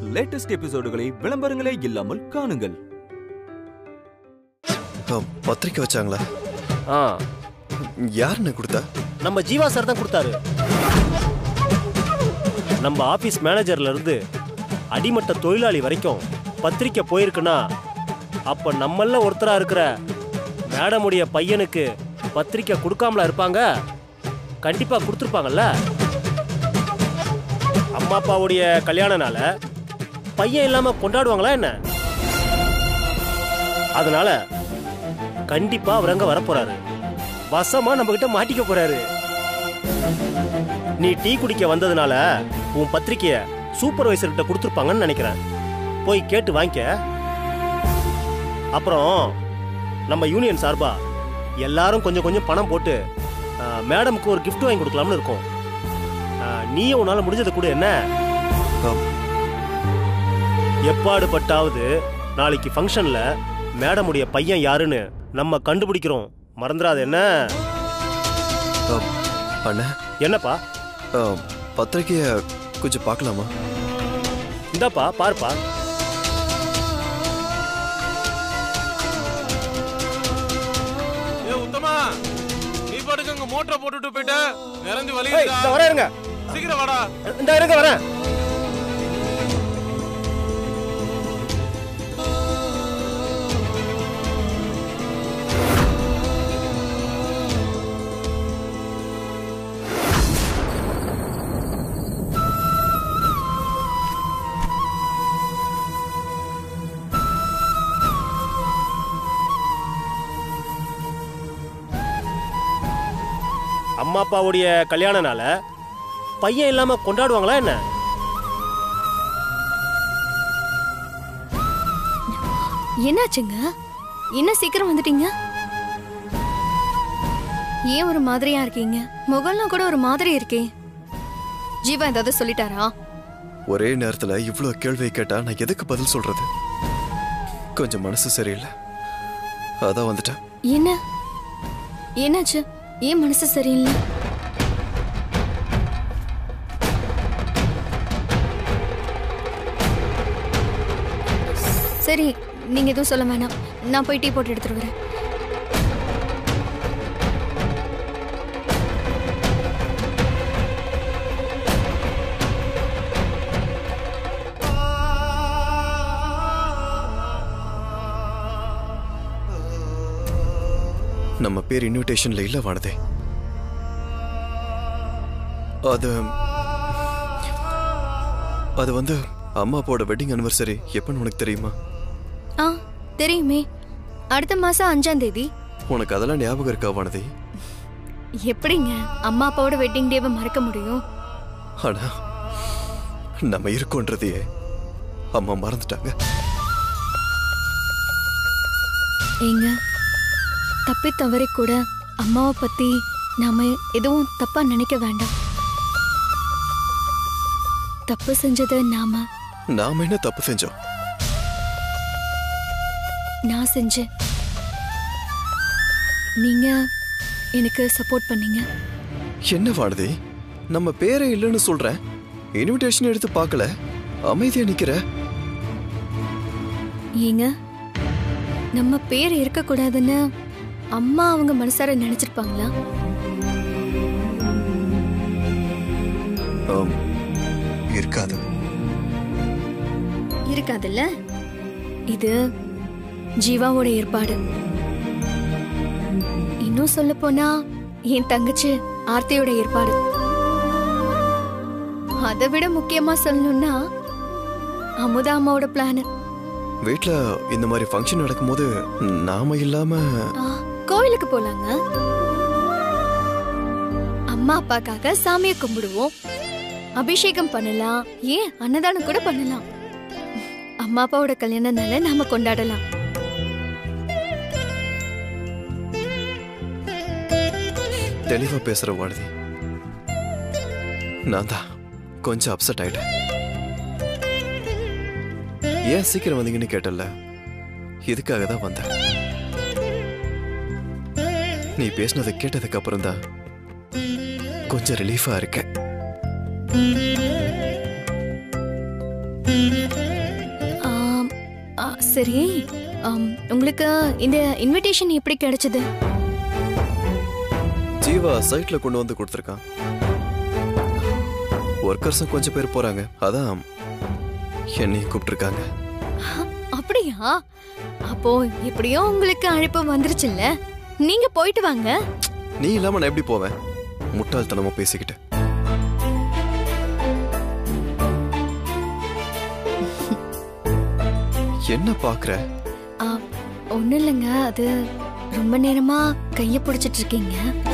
Latest எபிசோடுகளை விளம்பரங்களே இல்லாமல் காணுங்கள் ஆ, பத்திரிக்கை வச்சாங்களா ஆ யாருன்னு கொடுத்தா நம்ம ஜீவா சார் தான் கொடுத்தாரு நம்ம ஆபீஸ் மேனேஜர்ல இருந்து அடிமட்ட தொழிலாளி வரைக்கும் பத்திரிக்கை போயிருக்குன்னா அப்ப நம்மள ஒருத்தரா இருக்கிற மேடமுடைய பையனுக்கு பத்திரிக்கை கொடுக்காமலா இருப்பாங்க கண்டிப்பா கொடுத்துருப்பாங்கல்ல அம்மா அப்பாவுடைய கல்யாண நாள பையன் இல்லாம கொண்டாடுவாங்களா என்ன அதனால கண்டிப்பா அவர் அங்க வரப்போறாரு வசமா நம்ம கிட்ட மாட்டிக்க போறாரு நீ டீ குடிக்க வந்ததுனால உன் பத்திரிக்கைய சூப்பர்வைசர் கிட்ட கொடுத்துருப்பாங்கன்னு நினைக்கிறேன் போய் கேட்டு வாங்கிக்க அப்புறம் நம்ம யூனியன் சார்பா எல்லாரும் கொஞ்சம் கொஞ்சம் பணம் போட்டு ஆ, மேடம்க்கு ஒரு gift வாங்கி கொடுக்கலாம்னு இருக்கோம் ஆ, நீயே உன்னால முடிஞ்சதை கூட என்ன ஆ, எப்பாடு பட்டாவது நாளைக்கு ஃபங்க்ஷன்ல மேடமுடைய பையன் யாருன்னு நம்ம கண்டுபிடிக்கிறோம் மறந்துடாத என்ன ஆ, அண்ணா என்னப்பா ஆ, பத்திரிக்கைய கொஞ்சம் பார்க்கலாமா இந்தாப்பா பாருப்பா ஏ உத்தமா நீ பாட்டுக்கு அங்க மோட்டரை போட்டுட்டு போயிட்ட நிறந்து ஏய், வலிக்குதா இந்த வரேன் இருங்க சீக்கிரம் வாடா இந்த இருங்க வரேன் அம்மா அப்பாவுடைய கல்யாண நாள பையன் இல்லாம கொண்டாடுவாங்களா என்ன என்னாச்சுங்க என்ன சீக்கிரம் வந்துட்டீங்க ஏன் ஒரு மாதிரியா இருக்கீங்க முகம்லாம் கூட ஒரு மாதிரி இருக்கே ஜீவா ஏதாவது சொல்லிட்டாரா ஒரே நேரத்துல இவ்ளோ கேள்வி கேட்டா நான் எதுக்கு பதில் சொல்றது கொஞ்சம் மனசு சரியில்லை அதான் வந்துட்டேன் என்ன என்னாச்சு ஏன் மனசு சரியில்லை சரி நீங்க எதுவும் சொல்ல வேணாம் நான் போய் டீ போட்டு எடுத்துட்டு வரேன் நம்ம பேர் இன்விடேஷன்ல இல்ல வானதே அது அது வந்து அம்மா அப்பாவோட வெட்டிங் அனிவர்சரி எப்பன்னு உனக்கு தெரியுமா ஆ தெரியுமே அடுத்த மாசம் அஞ்சாம் தேதி உனக்கு அதெல்லாம் ஞாபகம் இருக்கா வானதி எப்படிங்க அம்மா அப்பாவோட வெட்டிங் டேவை மறக்க முடியும் ஆனா நம்ம இருக்கோன்றதையே அம்மா மறந்துட்டாங்க ஏங்க தப்பி தவறி கூட அம்மாவை பத்தி நாம எதுவும் தப்பா நினைக்க வேண்டாம் தப்பு செஞ்சது நாம நாம என்ன தப்பு செஞ்சோம் நான் செஞ்சேன் நீங்க எனக்கு சப்போர்ட் பண்ணீங்க என்ன வானதி நம்ம பேரே இல்லைன்னு சொல்றேன் இன்விடேஷன் எடுத்து பார்க்கல அமைதியா நிக்கிற ஏங்க நம்ம பேர் இருக்கக்கூடாதுன்னு அம்மா அவங்க மனசார நினைச்சிருப்பாங்களா ஆம், இருக்காது இருக்காதுல்ல இது ஜீவாவோட ஏற்பாடு இன்னும் சொல்ல போனா என் தங்கச்சி ஆர்த்தியோட ஏற்பாடு அதை விட முக்கியமா சொல்லணும்னா அமுதா அம்மாவோட பிளான் வீட்ல இந்த மாதிரி ஃபங்க்ஷன் நடக்கும்போது நாம இல்லாம கோவிலுக்கு போலாங்க அம்மா அப்பாக்காக சாமியை கும்பிடுவோம் அபிஷேகம் பண்ணலாம் ஏன் அன்னதானம் கூட பண்ணலாம் அம்மா அப்பாவோட கல்யாண நாளை நாம கொண்டாடலாம் தெளிவா பேசுற வானதி நான் தான் கொஞ்சம் அப்செட் ஆயிட்டேன் ஏன் சீக்கிரம் வந்தீங்கன்னு கேட்டல இதுக்காக தான் வந்தேன் நீ பேசினதை கேட்டதுக்கு அப்புறம் தான் கொஞ்சம் ரிலீஃபா இருக்கேன் ஆம், ஆ, சரி ஆம், உங்களுக்கு இந்த இன்விடேஷன் எப்படி கிடைச்சது ஜீவா சைட்ல கொண்டு வந்து கொடுத்துருக்கான் ஒர்க்கர்ஸும் கொஞ்சம் பேர் போறாங்க அதான் என்னையும் கூப்பிட்டுருக்காங்க அப்படியா அப்போ எப்படியோ உங்களுக்கு அழைப்பு வந்துருச்சுல்ல நீங்க போயிட்டு வாங்க நீ இல்லாம நான் எப்படி போவேன் முட்டாள்தனமா பேசிக்கிட்டு என்ன பாக்குற ஆ, ஒண்ணும் இல்லைங்க அது ரொம்ப நேரமா கைய பிடிச்சிட்டு இருக்கீங்க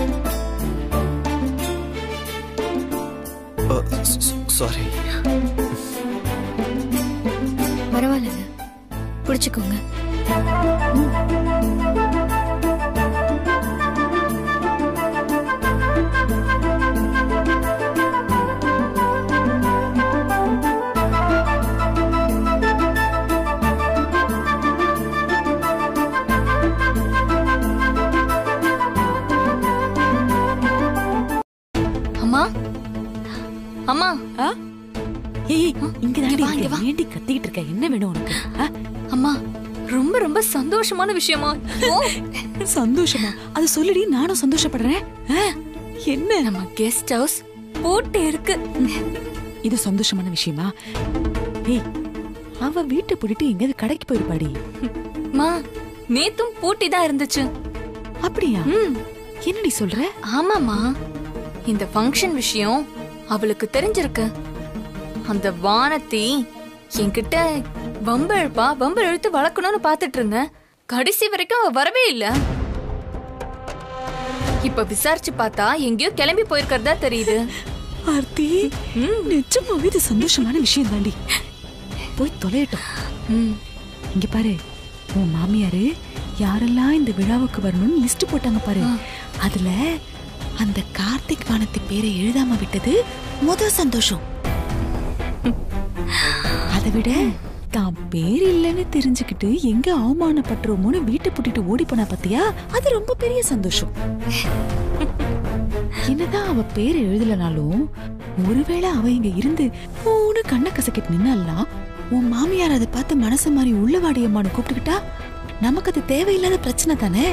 சாரி பரவாயில்லைங்க பிடிச்சுக்கோங்க அம்மா அம்மா ஏய் இங்க தாண்டி வா, இங்க வா. ஏண்டி கத்திக்கிட்டு இருக்க என்ன வேணும் உனக்கு ஆ? அம்மா ரொம்ப ரொம்ப சந்தோஷமான விஷயமா ஓ, சந்தோஷமா அது சொல்லிடி நானும் சந்தோஷப்படுறேன் ஆ? என்ன நம்ம கெஸ்ட் ஹவுஸ் போட்டு இருக்கு இது சந்தோஷமான விஷயமா ஏய் அவ வீட்டை பூட்டிட்டு எங்கேயாவது கடைக்கு போயிருப்பாடி மா நேத்தும் பூட்டி தான் இருந்துச்சு அப்படியா ம் என்னடி சொல்ற ஆமாமா இந்த ஃபங்க்ஷன் விஷயம் அவளுக்கு தெரிஞ்சிருக்கு அந்த வானத்தி என்கிட்ட வம்பு இழுப்பா வம்பு இழுத்து வளர்க்கணும்னு பாத்துட்டு இருந்தேன் கடைசி வரைக்கும் அவ வரவே இல்ல இப்ப விசாரிச்சு பார்த்தா எங்கேயோ கிளம்பி போயிருக்கிறதா தெரியுது ஆர்த்தி நிஜமாவே இது சந்தோஷமான விஷயம் தாண்டி போய் தொலையட்டும் ம் இங்க பாரு உன் மாமியாரு யாரெல்லாம் இந்த விழாவுக்கு வரணும்னு லிஸ்ட் போட்டாங்க பாரு அதுல அந்த கார்த்திக் வானத்தி பேரை எழுதாம விட்டது முத சந்தோஷம் அதை விட தான் பேர் இல்லைன்னு தெரிஞ்சுக்கிட்டு எங்க அவமானப்பட்டுருமோன்னு வீட்டை பூட்டிட்டு ஓடி போனா பாத்தியா அது ரொம்ப பெரிய சந்தோஷம் என்னதான் அவ பேரை எழுதலனாலும் ஒருவேளை அவ இங்க இருந்து மூணு கண்ணை கசக்கிட்டு நின்னாலாம் உன் மாமியார் அதை பார்த்து மனசு மாதிரி உள்ளவாடியம்மான்னு கூப்பிட்டுக்கிட்டா நமக்கு அது தேவையில்லாத பிரச்சனை தானே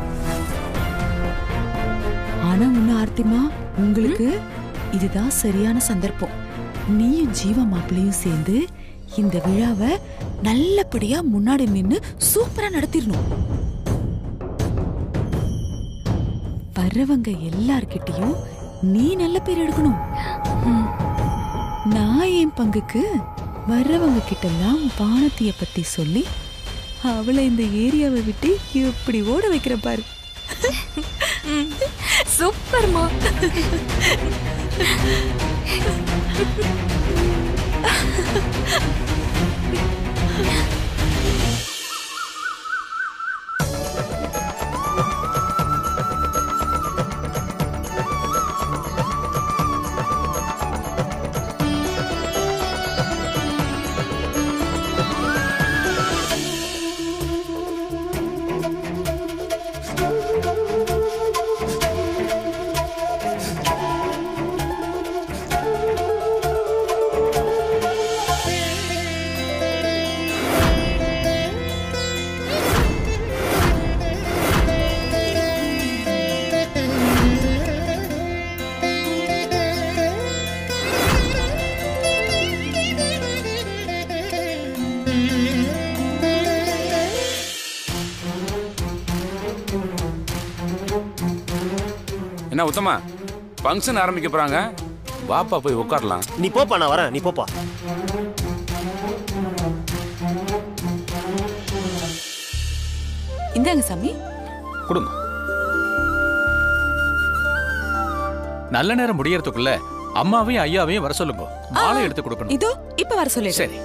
ஆனா ஒண்ணு ஆர்த்திமா உங்களுக்கு இதுதான் சரியான சந்தர்ப்பம் நீயும் ஜீவா மாப்பிளையும் சேர்ந்து இந்த விழாவை நல்லபடியா முன்னாடி நின்னு சூப்பரா நடத்திடணும் வர்றவங்க எல்லார்கிட்டயும் நீ நல்ல பேர் எடுக்கணும் ம். நான் என் பங்குக்கு வர்றவங்க கிட்டெல்லாம் வானத்திய பத்தி சொல்லி அவளை இந்த ஏரியாவை விட்டு இப்படி ஓட வைக்கிற பாரு சூப்பர்மா என்ன உத்தமா ஃபங்க்ஷன் ஆரம்பிக்க போறாங்க வாப்பா போய் உட்காரலாம் நீ போப்பா நான் வரேன் நீ போப்பா இந்தாங்க சாமி கொடுங்க நல்ல நேரம் முடியறதுக்குள்ள அம்மாவையும் ஐயாவையும் வர சொல்லுங்க மாலை எடுத்து கொடுக்கணும் இதோ இப்ப வர சொல்லிடு சரி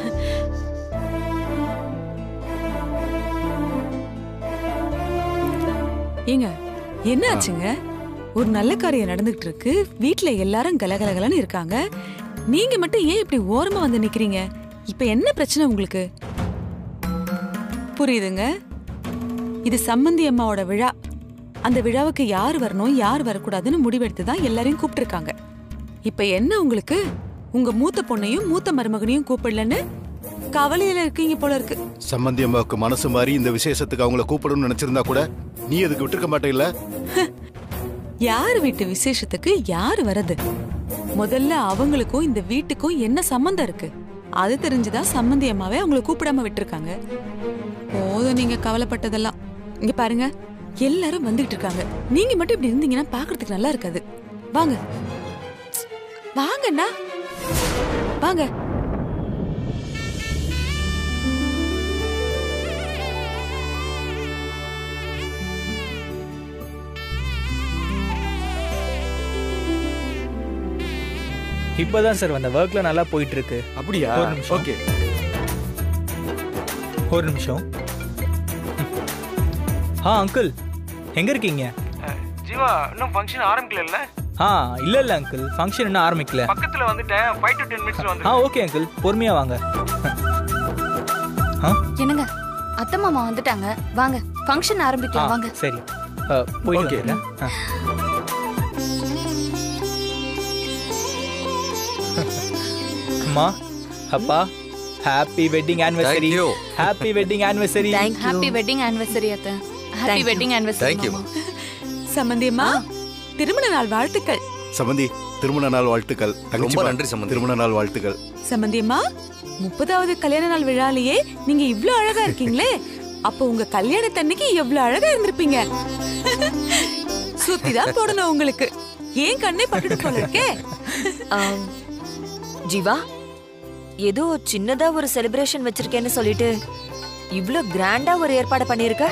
ஏங்க என்ன ஆச்சுங்க ஒரு நல்ல காரியம் நடந்துகிட்டு இருக்கு வீட்ல எல்லாரும் கலகலகலன்னு இருக்காங்க நீங்க மட்டும் ஏன் இப்படி ஓரமா வந்து நிக்கிறீங்க இப்ப என்ன பிரச்சனை உங்களுக்கு புரியுதுங்க இது சம்மந்தி அம்மாவோட விழா அந்த விழாவுக்கு யார் வரணும் யார் வரக்கூடாதுன்னு முடிவெடுத்து தான் எல்லாரையும் கூப்பிட்டுருக்காங்க இப்ப என்ன உங்களுக்கு உங்க மூத்த பொண்ணையும் மூத்த மருமகனையும் கூப்பிடலன்னு கவலையில இருக்கீங்க போல இருக்கு சம்பந்தி அம்மாவுக்கு மனசு மாறி இந்த விசேஷத்துக்கு அவங்கள கூப்பிடணும்னு நினைச்சிருந்தா கூட நீ அதுக்கு விட்டுருக்க மாட்டேல்ல யார் வீட்டு விசேஷத்துக்கு யார் வரது முதல்ல அவங்களுக்கும் இந்த வீட்டுக்கும் என்ன சம்மந்தம் இருக்கு அது தெரிஞ்சுதான் சம்மந்தி அம்மாவே அவங்கள கூப்பிடாம விட்டுருக்காங்க போதும் நீங்க கவலைப்பட்டதெல்லாம் இங்க பாருங்க எல்லாரும் வந்துகிட்டு இருக்காங்க நீங்க மட்டும் இப்படி இருந்தீங்கன்னா பாக்குறதுக்கு நல்லா இருக்காது வாங்க வாங்கண்ணா வாங்க இப்பதான் சார் அந்த ஒர்க்ல நல்லா போயிட்டு இருக்கு அப்படியா ஒரு நிமிஷம். ஓகே ஒரு நிமிஷம் ஆ அங்கிள் எங்க இருக்கீங்க ஜீவா இன்னும் ஃபங்க்ஷன் ஆரம்பிக்கல ஆ இல்ல இல்ல அங்கிள் ஃபங்க்ஷன் இன்னும் ஆரம்பிக்கல பக்கத்துல வந்துட்டேன் ஃபைவ் டு டென் மினிட்ஸ்ல வந்து ஆ ஓகே அங்கிள் பொறுமையா வாங்க ஆ என்னங்க அத்தை மாமா வந்துட்டாங்க வாங்க ஃபங்க்ஷன் ஆ ஆரம்பிக்கலாம் வாங்க சரி ஆ, போயிட்டு Okay. வந்துடுறேன். ஆ. அம்மா அப்பா happy wedding anniversary Thank you. Happy wedding anniversary happy wedding anniversary அத்தை happy wedding anniversary Thank you, சம்மந்தி அம்மா திருமண நாள் வாழ்த்துக்கள் சம்பந்தி திருமண நாள் வாழ்த்துக்கள் தங்கச்சி ரொம்ப பா, நன்றி சம்பந்தி. திருமண நாள் வாழ்த்துக்கள் சம்மந்தி அம்மா முப்பதாவது கல்யாண நாள் விழாலேயே நீங்க இவ்ளோ அழகா இருக்கீங்களே அப்போ உங்க கல்யாணத்தன்னைக்கு எவ்வளவு அழகா இருந்திருப்பீங்க சுத்தி தான் போடணும் உங்களுக்கு ஏன் கண்ணே பட்டுட்டு போல இருக்கே ஆம். ஜீவா ஏதோ சின்னதா ஒரு செலிப்ரேஷன் வச்சிருக்கேன்னு சொல்லிட்டு இவ்ளோ கிராண்டா ஒரு ஏற்பாடு பண்ணிருக்க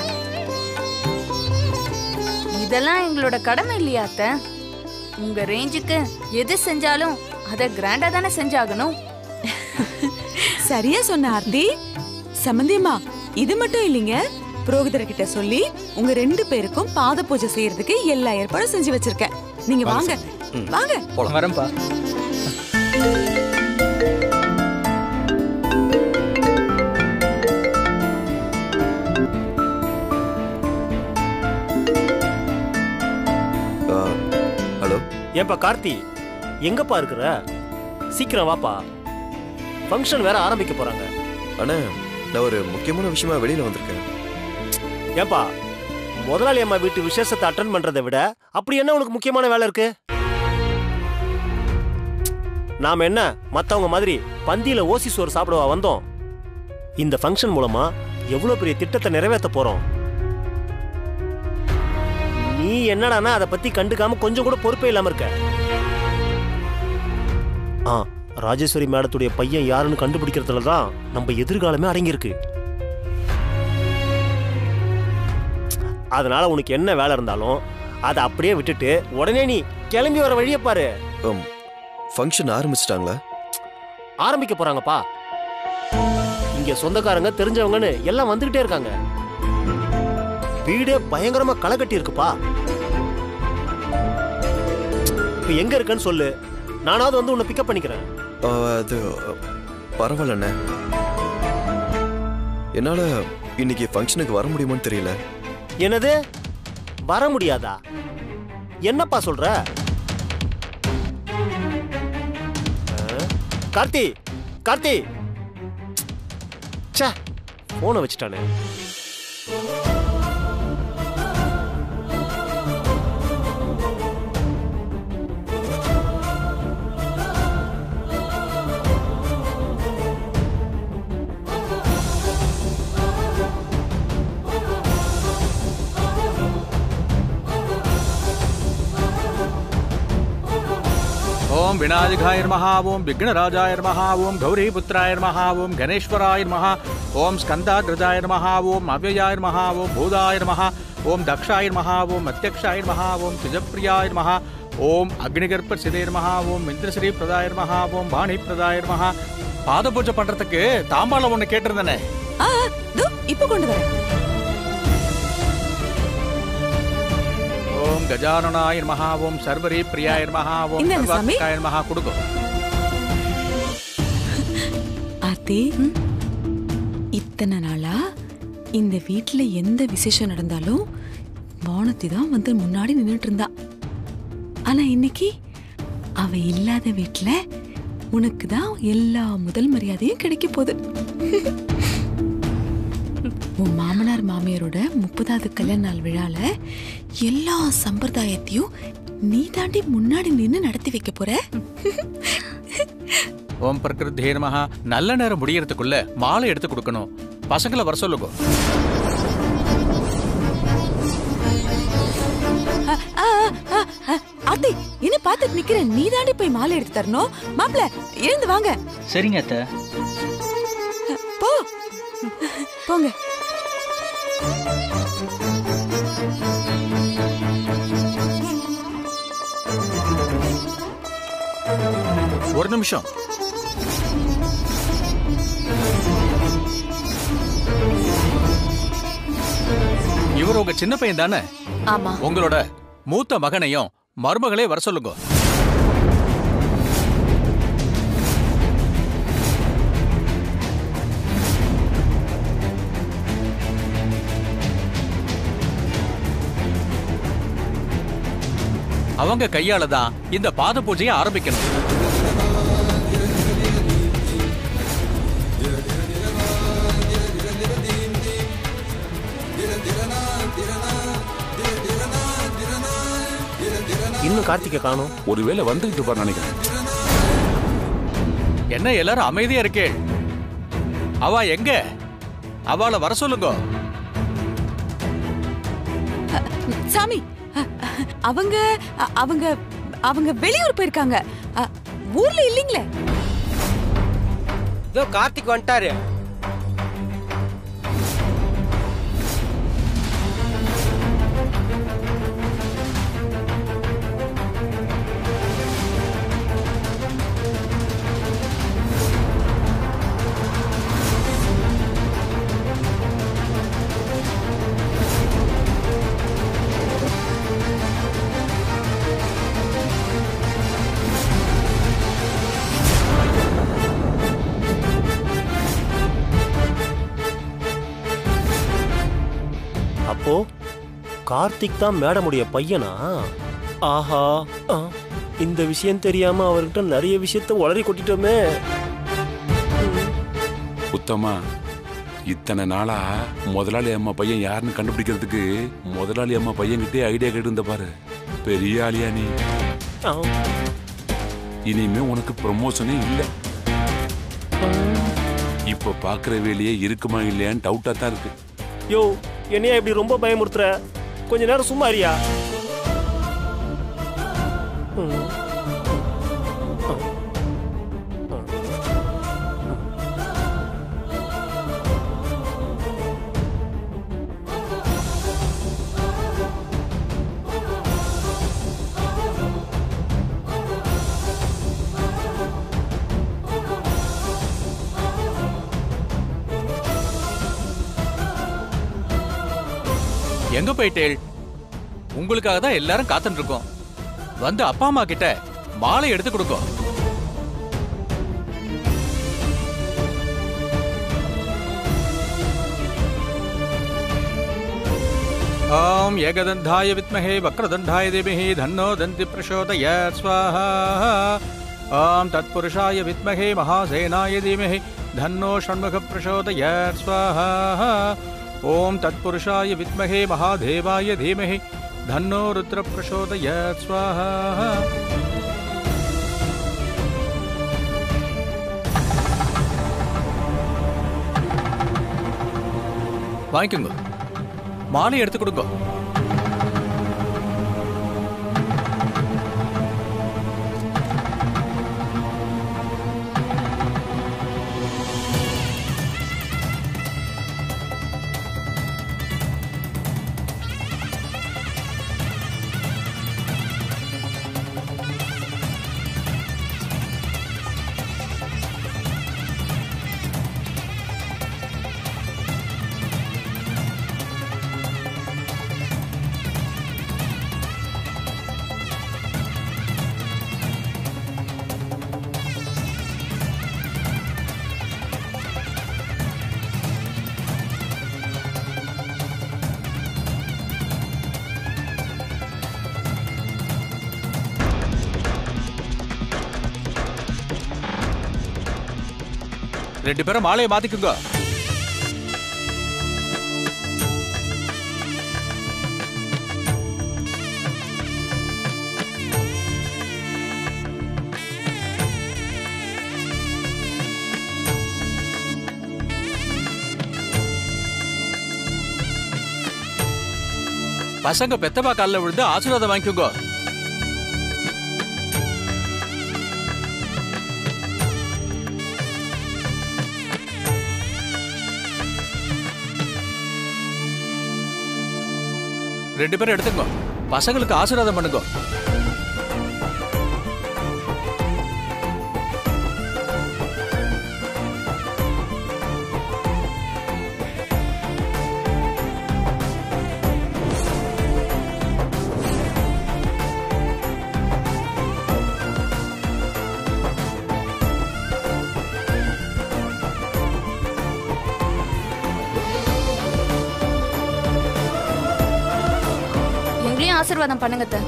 இதெல்லாம் எங்களோட கடமை இல்லையா அத்தை உங்க ரேஞ்சுக்கு எது செஞ்சாலும் அத கிராண்டா தானே செஞ்சாகணும் சரியா சொன்ன ஆர்த்தி சம்மந்தி அம்மா இது மட்டும் இல்லைங்க புரோகிதர் கிட்ட சொல்லி உங்க ரெண்டு பேருக்கும் பாத பூஜை செய்யறதுக்கு எல்லா ஏற்பாடும் செஞ்சு வச்சிருக்கேன் நீங்க வாங்க வாங்க வரேன்ப்பா ஹலோ ஏன்பா கார்த்தி எங்கப்பா இருக்கிற சீக்கிரம் வாப்பா ஃபங்க்ஷன் வேற ஆரம்பிக்க போறாங்க அண்ணா நான் ஒரு முக்கியமான விஷயமா வெளியில வந்திருக்கேன் ஏன்பா முதலாளி அம்மா வீட்டு விசேஷத்தை அட்டன் பண்றதை விட அப்படி என்ன உனக்கு முக்கியமான வேலை இருக்கு நாம என்ன மத்தவங்க மாதிரி பந்தியில ஓசி சோறு சாப்பிடவா வந்தோம் இந்த ஃபங்க்ஷன் மூலமா எவ்வளவு பெரிய திட்டத்தை நிறைவேற்ற போறோம் நீ என்னடானா அதை பத்தி கண்டுக்காம கொஞ்சம் கூட பொறுப்பே இல்லாம இருக்க ஆ ராஜேஸ்வரி மேடத்துடைய பையன் யாருன்னு கண்டுபிடிக்கிறதுல தான் நம்ம எதிர்காலமே அடங்கியிருக்கு அதனால உனக்கு என்ன வேலை இருந்தாலும் அதை அப்படியே விட்டுட்டு உடனே நீ கிளம்பி வர வழியை பாரு ஃபங்க்ஷன் ஆரம்பிச்சிட்டாங்களா ஆரம்பிக்க போறாங்கப்பா இங்க சொந்தக்காரங்க தெரிஞ்சவங்கன்னு எல்லாம் வந்துகிட்டே இருக்காங்க வீடே பயங்கரமா களை கட்டி இருக்குப்பா இப்ப எங்க இருக்கன்னு சொல்லு நானாவது வந்து உன்னை பிக்கப் பண்ணிக்கிறேன் ஆ, அது பரவாயில்லண்ணே என்னால இன்னைக்கு ஃபங்க்ஷனுக்கு வர முடியுமான்னு தெரியல என்னது வர முடியாதா என்னப்பா சொல்ற ஆ? கார்த்தி கார்த்தி ச்சே போனை வச்சுட்டானே ஓம் விநாயகாய நமஹ ஓம் விக்னராஜாய நமஹ ஓம் கௌரிபுத்திராய நமஹ ஓம் கணேஸ்வராய நமஹ ஓம் ஸ்கந்தாகிரஜாய நமஹ ஓம் அவ்யயாய நமஹ ஓம் பூதாய நமஹ ஓம் தக்ஷாய நமஹ ஓம் அத்தியக்ஷாய நமஹ ஓம் திஜப்பிரியாய நமஹ ஓம் அக்னிகர்ப்ப சிதே நமஹ ஓம் இந்திரஸ்ரீ பிரதாய நமஹ ஓம் வாணி பிரதாய நமஹ பாத பூஜை பண்றதுக்கு தாம்பாளம் ஒண்ணு கேட்டிருந்தேனே ஆ தோ இப்ப கொண்டு வரேன் ஓம் கஜானனாய நமஹ ஓம் சர்வரி பிரியாய நமஹ ஓம் இந்தாங்க சாமி. சர்வாத்மகாய நமஹ கொடுக்கும் ஆர்த்தி இத்தனை நாளா இந்த வீட்ல எந்த விசேஷம் நடந்தாலும் வானத்தி தான் வந்து முன்னாடி நின்னுட்டு இருந்தா ஆனா இன்னைக்கு அவ இல்லாத வீட்ல உனக்கு தான் எல்லா முதல் மரியாதையும் கிடைக்க போகுது உன் மாமனார் மாமியாரோட முப்பதாவது கல்யாண நாள் விழால எல்லா சம்பிரதாயத்தையும் நீ தாண்டி முன்னாடி நின்னு நடத்தி வைக்க போற ஓம் பிரகிருத்தே நமஹ நல்ல நேரம் முடியறதுக்குள்ள மாலை எடுத்து கொடுக்கணும் பசங்களை வர சொல்லுங்க அ, அ, அ, அ, அத்தை என்ன பார்த்துட்டு நிக்கிறேன் நீ தாண்டி போய் மாலை எடுத்து தரணும் மாப்பிள எழுந்து வாங்க சரிங்க அத்தை போ போங்க ஒரு நிமிஷம் இவர் உங்க சின்ன பையன் தானே ஆமா உங்களோட மூத்த மகனையும் மருமகளே வர சொல்லுங்க அவங்க கையால தான் இந்த பாத பூஜையை ஆரம்பிக்கணும் இன்னும் கார்த்திகை காணும் ஒருவேளை வந்துகிட்டு இருப்பார் நினைக்கிறேன் என்ன எல்லாரும் அமைதியா இருக்கே அவ எங்க அவளை வர சொல்லுங்க சாமி அ, அ, அவங்க அ, அவங்க அவங்க வெளியூர் போயிருக்காங்க அ, ஊர்ல இல்லீங்களே இதோ கார்த்திக் வந்துட்டாரு அப்போ கார்த்திக் தான் மேடமுடைய பையனா ஆஹா ஆ, இந்த விஷயம் தெரியாம அவர்கிட்ட நிறைய விஷயத்த உளறி கொட்டிட்டோமே உத்தமா இத்தனை நாளா முதலாளி அம்மா பையன் யாருன்னு கண்டுபிடிக்கிறதுக்கு முதலாளி அம்மா பையன்கிட்டே ஐடியா கேட்டு இருந்த பாரு பெரிய ஆளியா நீ ஆ, இனிமே உனக்கு ப்ரமோஷனே இல்ல இப்ப பாக்குற வேலையே இருக்குமா இல்லையான்னு டவுட்டா தான் இருக்கு யோ என்னையா இப்படி ரொம்ப பயமுறுத்துற கொஞ்ச நேரம் சும்மா இருயா ம். எங்க போயிட்டேள் உங்களுக்காக தான் எல்லாரும் காத்துட்டு இருக்கோம் வந்து அப்பா அம்மா கிட்ட மாலை எடுத்து கொடுங்க ஓம் ஏகதந்தாய வித்மஹே வக்ரதண்டாய தேமிஹி தன்னோ தந்தி பிரசோதயாத் ஸ்வாஹா ஓம் தத்புருஷாய வித்மஹே மகாசேனாய தீமஹி தன்னோ ஷண்முக பிரசோதயாத் ஸ்வாஹா ஓம் தத்புருஷாய வித்மஹே மகாதேவாய தீமஹி தன்னோ ருத்ர பிரசோதயாத் ஸ்வாஹா வாங்கிக்கோங்க மாலை எடுத்து கொடுங்க ரெண்டு பேரும் மாலையை மாத்திக்குங்க பசங்க பெத்தப்பா காலில் விழுந்து ஆசீர்வாதம் வாங்கிக்கோங்க ரெண்டு பேரும் எடுத்துக்கோ பசங்களுக்கு ஆசீர்வாதம் பண்ணுங்க எங்களையும் ஆசீர்வாதம் பண்ணுங்க அத்தை.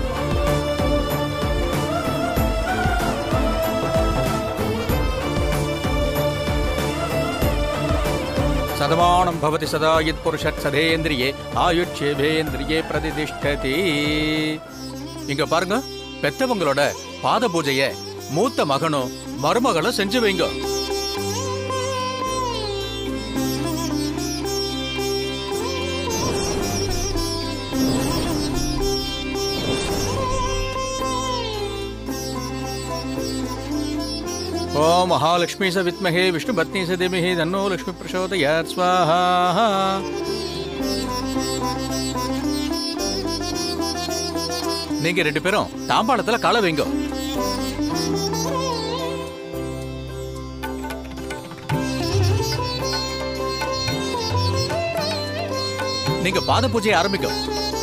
சதமானம் பவதி சதா யத் புருஷத் சதேந்திரியே ஆயுட்சேபேந்திரியே பிரதிதிஷ்டதி இங்க பாருங்க பெத்தவங்களோட பாத பூஜைய மூத்த மகனும் மருமகளும் செஞ்சு வைங்க ஓம் மகாலட்சுமி ச வித்மஹே விஷ்ணு பத்னி ச திமிஹி தன்னோ லக்ஷ்மி பிரசோதயாத் ஸ்வாஹா நீங்க ரெண்டு பேரும் தாம்பாளத்துல கால வைங்க நீங்க பாத பூஜையை ஆரம்பிக்கும்